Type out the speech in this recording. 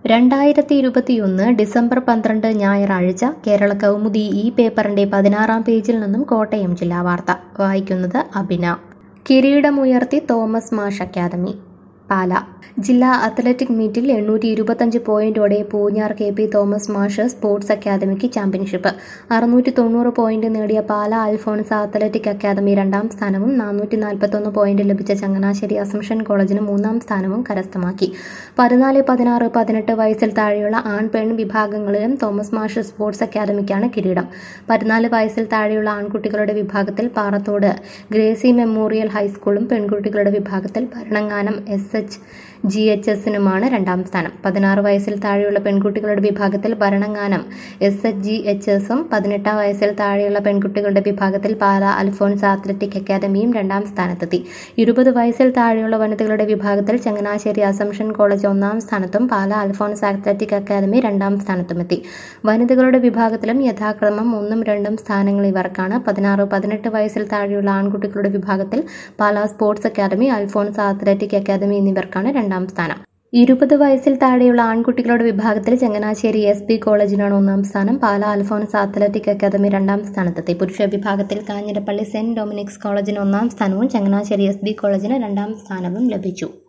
രണ്ടായിരത്തി ഇരുപത്തിയൊന്ന് ഡിസംബർ പന്ത്രണ്ട് ഞായറാഴ്ച കേരള കൗമുദി ഈ പേപ്പറിന്റെ പതിനാറാം പേജിൽ നിന്നും കോട്ടയം ജില്ലാ വാർത്ത വായിക്കുന്നത് അഭിന കിരീടമുയർത്തി തോമസ് മാഷ് അക്കാദമി പാല ജില്ലാ അത്ലറ്റിക് മീറ്റിൽ എണ്ണൂറ്റി ഇരുപത്തഞ്ച് പോയിന്റോടെ പൂഞ്ഞാർ കെ പി തോമസ് മാഷ് സ്പോർട്സ് അക്കാദമിക്ക് ചാമ്പ്യൻഷിപ്പ് അറുന്നൂറ്റി തൊണ്ണൂറ് പോയിന്റ് നേടിയ പാല അൽഫോൺസ് അത്ലറ്റിക് അക്കാദമി രണ്ടാം സ്ഥാനവും നാനൂറ്റി നാൽപ്പത്തൊന്ന് പോയിന്റ് ലഭിച്ച ചങ്ങനാശ്ശേരി അസംഷൻ കോളേജിന് മൂന്നാം സ്ഥാനവും കരസ്ഥമാക്കി പതിനാല് പതിനാറ് പതിനെട്ട് വയസ്സിൽ താഴെയുള്ള ആൺ പെൺ വിഭാഗങ്ങളിലും തോമസ് മാഷ് സ്പോർട്സ് അക്കാദമിക്കാണ് കിരീടം പതിനാല് വയസ്സിൽ താഴെയുള്ള ആൺകുട്ടികളുടെ വിഭാഗത്തിൽ പാറത്തോട് ഗ്രേസി മെമ്മോറിയൽ ഹൈസ്കൂളും പെൺകുട്ടികളുടെ വിഭാഗത്തിൽ Bharananganam S H G H എസിനുമാണ് രണ്ടാം സ്ഥാനം പതിനാറ് വയസ്സിൽ താഴെയുള്ള പെൺകുട്ടികളുടെ വിഭാഗത്തിൽ Bharananganam S H G H എസും പതിനെട്ടാം വയസ്സിൽ താഴെയുള്ള പെൺകുട്ടികളുടെ വിഭാഗത്തിൽ പാല അൽഫോൺസ് അത്ലറ്റിക് അക്കാദമിയും രണ്ടാം സ്ഥാനത്തെത്തി ഇരുപത് വയസ്സിൽ താഴെയുള്ള വനിതകളുടെ വിഭാഗത്തിൽ ചങ്ങനാശ്ശേരി അസംഷൻ കോളേജ് ഒന്നാം സ്ഥാനത്തും പാല അൽഫോൺസ് അത്ലറ്റിക് അക്കാദമി രണ്ടാം സ്ഥാനത്തുമെത്തി വനിതകളുടെ വിഭാഗത്തിലും യഥാക്രമം ഒന്നും രണ്ടും സ്ഥാനങ്ങൾ ഇവർക്കാണ് പതിനാറ് പതിനെട്ട് വയസ്സിൽ താഴെയുള്ള ആൺകുട്ടികളുടെ വിഭാഗത്തിൽ Pala sports academy Alphonse athletic academy എന്നിവർക്കാണ് രണ്ടാം സ്ഥാനം ഇരുപത് വയസ്സിൽ താഴെയുള്ള ആൺകുട്ടികളുടെ വിഭാഗത്തിൽ ചങ്ങനാശ്ശേരി എസ് ബി കോളേജിനാണ് ഒന്നാം സ്ഥാനം പാല അൽഫോൺസ് അത്ലറ്റിക് അക്കാദമി രണ്ടാം സ്ഥാനത്തെത്തി പുരുഷ വിഭാഗത്തിൽ കാഞ്ഞിരപ്പള്ളി സെന്റ് ഡൊമിനിക്സ് കോളേജിന് ഒന്നാം സ്ഥാനവും ചങ്ങനാശ്ശേരി എസ് ബി കോളേജിന് രണ്ടാം സ്ഥാനവും ലഭിച്ചു